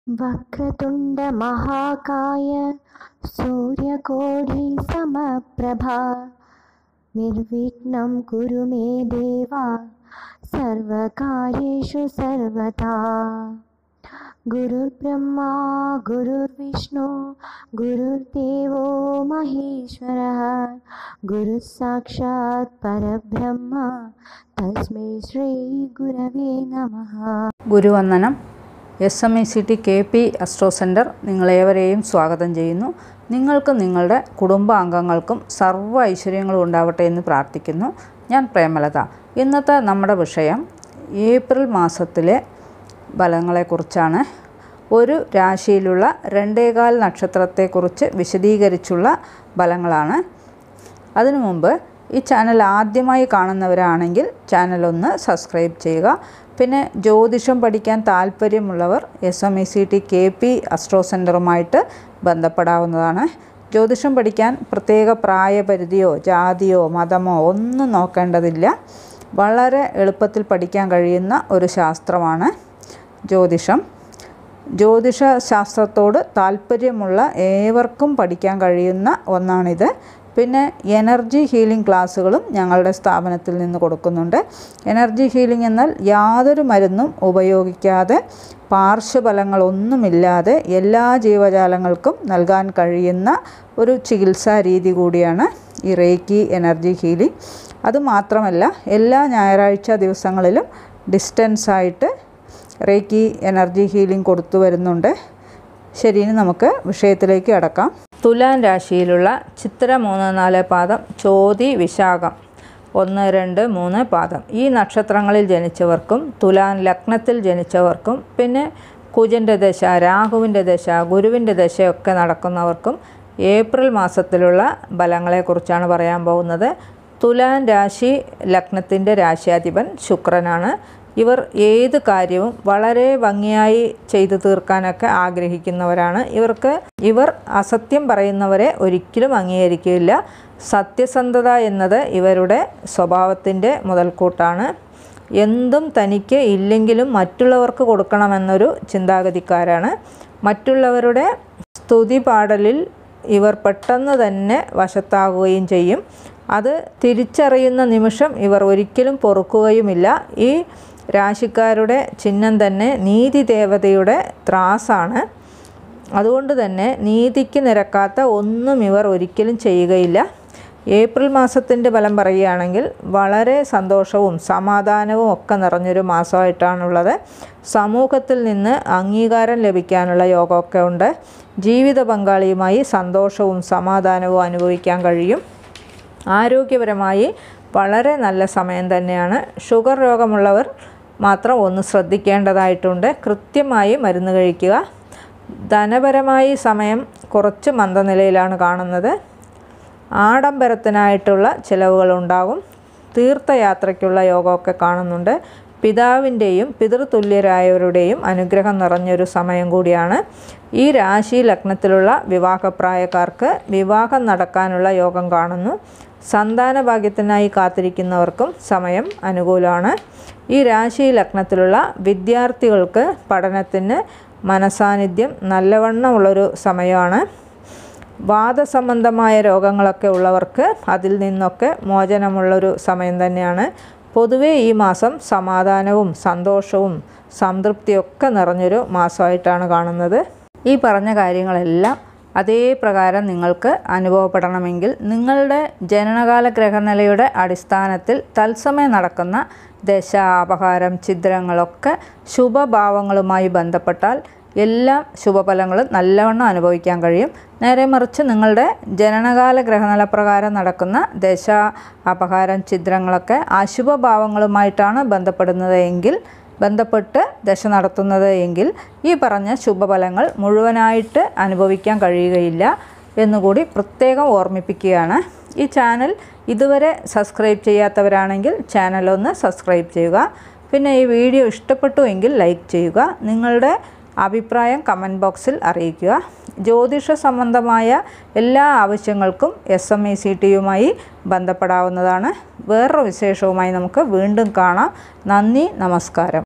वक्रतुण्डमहाकाय सूर्यकोटिसमप्रभा निर्विघ्नं कुरु मे देवा सर्वकार्येषु सर्वदा गुरुर्ब्रह्मा गुरुर्विष्णु गुरुर्देवो महेश्वरः गुरुः साक्षात् परब्रह्म तस्मै श्रीगुरवे नमः ഗുരുവന്ദനം S M E C T K P astro centre നിങ്ങളേവരെയും സ്വാഗതം ചെയ്യുന്നു നിങ്ങൾക്കും നിങ്ങളുടെ കുടുംബാംഗങ്ങൾക്കും സർവ്വ ഐശ്വര്യങ്ങളും ഉണ്ടാവട്ടെ എന്ന് പ്രാർത്ഥിക്കുന്നു ഞാൻ പ്രേമലത ഇന്നത്തെ നമ്മുടെ വിഷയം ഏപ്രിൽ മാസത്തിലെ ഫലങ്ങളെക്കുറിച്ചാണ് ഒരു രാശിയിലുള്ള രണ്ടേകാൽ നക്ഷത്രത്തെക്കുറിച്ച് വിശദീകരിച്ചുള്ള ഫലങ്ങളാണ് അതിനു മുമ്പ് ഈ ചാനൽ ആദ്യമായി കാണുന്നവരാണെങ്കിൽ ചാനൽ ഒന്ന് സബ്സ്ക്രൈബ് ചെയ്യുക പിന്നെ ജ്യോതിഷം പഠിക്കാൻ താല്പര്യമുള്ളവർ S M E C T K P astro സെൻറ്ററുമായിട്ട് ബന്ധപ്പെടാവുന്നതാണ് ജ്യോതിഷം പഠിക്കാൻ പ്രത്യേക പ്രായപരിധിയോ ജാതിയോ മതമോ ഒന്നും നോക്കേണ്ടതില്ല വളരെ എളുപ്പത്തിൽ പഠിക്കാൻ കഴിയുന്ന ഒരു ശാസ്ത്രമാണ് ജ്യോതിഷം ജ്യോതിഷ ശാസ്ത്രത്തോട് താല്പര്യമുള്ള ഏവർക്കും പഠിക്കാൻ കഴിയുന്ന ഒന്നാണിത് പിന്നെ എനർജി ഹീലിംഗ് ക്ലാസ്സുകളും ഞങ്ങളുടെ സ്ഥാപനത്തിൽ നിന്ന് കൊടുക്കുന്നുണ്ട് എനർജി ഹീലിംഗ് എന്നാൽ യാതൊരു മരുന്നും ഉപയോഗിക്കാതെ പാർശ്വഫലങ്ങളൊന്നുമില്ലാതെ എല്ലാ ജീവജാലങ്ങൾക്കും നൽകാൻ കഴിയുന്ന ഒരു ചികിത്സാ രീതി കൂടിയാണ് ഈ റേക്കി എനർജി ഹീലിംഗ് അതുമാത്രമല്ല എല്ലാ ഞായറാഴ്ച ദിവസങ്ങളിലും ഡിസ്റ്റൻസായിട്ട് റേക്കി എനർജി ഹീലിംഗ് കൊടുത്തു വരുന്നുണ്ട് ശരി ഇനി നമുക്ക് വിഷയത്തിലേക്ക് അടക്കാം തുലാൻ രാശിയിലുള്ള ചിത്ര മൂന്ന് നാല് പാദം ചോതി വിശാഖം ഒന്ന് രണ്ട് മൂന്ന് പാദം ഈ നക്ഷത്രങ്ങളിൽ ജനിച്ചവർക്കും തുലാൻ ലഗ്നത്തിൽ ജനിച്ചവർക്കും പിന്നെ കുജൻ്റെ ദശ രാഹുവിൻ്റെ ദശ ഗുരുവിൻ്റെ ദശയൊക്കെ നടക്കുന്നവർക്കും ഏപ്രിൽ മാസത്തിലുള്ള ഫലങ്ങളെക്കുറിച്ചാണ് പറയാൻ പോകുന്നത് തുലാൻ രാശി ലഗ്നത്തിൻ്റെ രാശ്യാധിപൻ ശുക്രനാണ് ഇവർ ഏത് കാര്യവും വളരെ ഭംഗിയായി ചെയ്തു തീർക്കാനൊക്കെ ആഗ്രഹിക്കുന്നവരാണ് ഇവർക്ക് ഇവർ അസത്യം പറയുന്നവരെ ഒരിക്കലും അംഗീകരിക്കില്ല സത്യസന്ധത എന്നത് ഇവരുടെ സ്വഭാവത്തിൻ്റെ മുതൽക്കൂട്ടാണ് എന്തും തനിക്ക് ഇല്ലെങ്കിലും മറ്റുള്ളവർക്ക് കൊടുക്കണമെന്നൊരു ചിന്താഗതിക്കാരാണ് മറ്റുള്ളവരുടെ സ്തുതി പാടലിൽ ഇവർ പെട്ടെന്ന് തന്നെ വശത്താകുകയും ചെയ്യും അത് തിരിച്ചറിയുന്ന നിമിഷം ഇവർ ഒരിക്കലും പൊറുക്കുകയുമില്ല ഈ രാശിക്കാരുടെ ചിഹ്നം തന്നെ നീതി ദേവതയുടെ ത്രാസാണ് അതുകൊണ്ട് തന്നെ നീതിക്ക് നിരക്കാത്ത ഒന്നും ഇവർ ഒരിക്കലും ചെയ്യുകയില്ല ഏപ്രിൽ മാസത്തിൻ്റെ ഫലം പറയുകയാണെങ്കിൽ വളരെ സന്തോഷവും സമാധാനവും ഒക്കെ നിറഞ്ഞൊരു മാസമായിട്ടാണുള്ളത് സമൂഹത്തിൽ നിന്ന് അംഗീകാരം ലഭിക്കാനുള്ള യോഗമൊക്കെ ഉണ്ട് ജീവിത പങ്കാളിയുമായി സന്തോഷവും സമാധാനവും അനുഭവിക്കാൻ കഴിയും ആരോഗ്യപരമായി വളരെ നല്ല സമയം തന്നെയാണ് ഷുഗർ രോഗമുള്ളവർ മാത്രം ഒന്ന് ശ്രദ്ധിക്കേണ്ടതായിട്ടുണ്ട് കൃത്യമായി മരുന്ന് കഴിക്കുക ധനപരമായി സമയം കുറച്ച് മന്ദനിലയിലാണ് കാണുന്നത് ആഡംബരത്തിനായിട്ടുള്ള ചിലവുകളുണ്ടാകും തീർത്ഥയാത്രയ്ക്കുള്ള യോഗമൊക്കെ കാണുന്നുണ്ട് പിതാവിൻ്റെയും പിതൃതുല്യരായവരുടെയും അനുഗ്രഹം നിറഞ്ഞൊരു സമയം കൂടിയാണ് ഈ രാശി ലഗ്നത്തിലുള്ള വിവാഹപ്രായക്കാർക്ക് വിവാഹം നടക്കാനുള്ള യോഗം കാണുന്നു സന്താന ഭാഗ്യത്തിനായി കാത്തിരിക്കുന്നവർക്കും സമയം അനുകൂലമാണ് ഈ രാശി ലഗ്നത്തിലുള്ള വിദ്യാർത്ഥികൾക്ക് പഠനത്തിന് മനസാന്നിധ്യം നല്ലവണ്ണമുള്ളൊരു സമയമാണ് വാദസംബന്ധമായ രോഗങ്ങളൊക്കെ ഉള്ളവർക്ക് അതിൽ നിന്നൊക്കെ മോചനമുള്ളൊരു സമയം തന്നെയാണ് പൊതുവേ ഈ മാസം സമാധാനവും സന്തോഷവും സംതൃപ്തിയൊക്കെ നിറഞ്ഞൊരു മാസമായിട്ടാണ് കാണുന്നത് ഈ പറഞ്ഞ കാര്യങ്ങളെല്ലാം അതേ പ്രകാരം നിങ്ങൾക്ക് അനുഭവപ്പെടണമെങ്കിൽ നിങ്ങളുടെ ജനനകാല ഗ്രഹനിലയുടെ അടിസ്ഥാനത്തിൽ തത്സമയം നടക്കുന്ന ദശ അപഹാരം ഛിദ്രങ്ങളൊക്കെ ശുഭഭാവങ്ങളുമായി ബന്ധപ്പെട്ടാൽ എല്ലാ ശുഭഫലങ്ങളും നല്ലവണ്ണം അനുഭവിക്കാൻ കഴിയും നേരെ മറിച്ച് നിങ്ങളുടെ ജനനകാല ഗ്രഹനില പ്രകാരം നടക്കുന്ന ദശ അപഹാരം ഛിദ്രങ്ങളൊക്കെ അശുഭഭാവങ്ങളുമായിട്ടാണ് ബന്ധപ്പെടുന്നത് എങ്കിൽ ബന്ധപ്പെട്ട് ദശ നടത്തുന്നത് എങ്കിൽ ഈ പറഞ്ഞ ശുഭഫലങ്ങൾ മുഴുവനായിട്ട് അനുഭവിക്കാൻ കഴിയുകയില്ല എന്നുകൂടി പ്രത്യേകം ഓർമ്മിപ്പിക്കുകയാണ് ഈ ചാനൽ ഇതുവരെ സബ്സ്ക്രൈബ് ചെയ്യാത്തവരാണെങ്കിൽ ചാനൽ ഒന്ന് സബ്സ്ക്രൈബ് ചെയ്യുക പിന്നെ ഈ വീഡിയോ ഇഷ്ടപ്പെട്ടു എങ്കിൽ ലൈക്ക് ചെയ്യുക നിങ്ങളുടെ അഭിപ്രായം കമൻറ്റ് ബോക്സിൽ അറിയിക്കുക ജ്യോതിഷ സംബന്ധമായ എല്ലാ ആവശ്യങ്ങൾക്കും എസ് എം ഇ സി ടിയുമായി ബന്ധപ്പെടാവുന്നതാണ് വേറൊരു വിശേഷവുമായി നമുക്ക് വീണ്ടും കാണാം നന്ദി നമസ്കാരം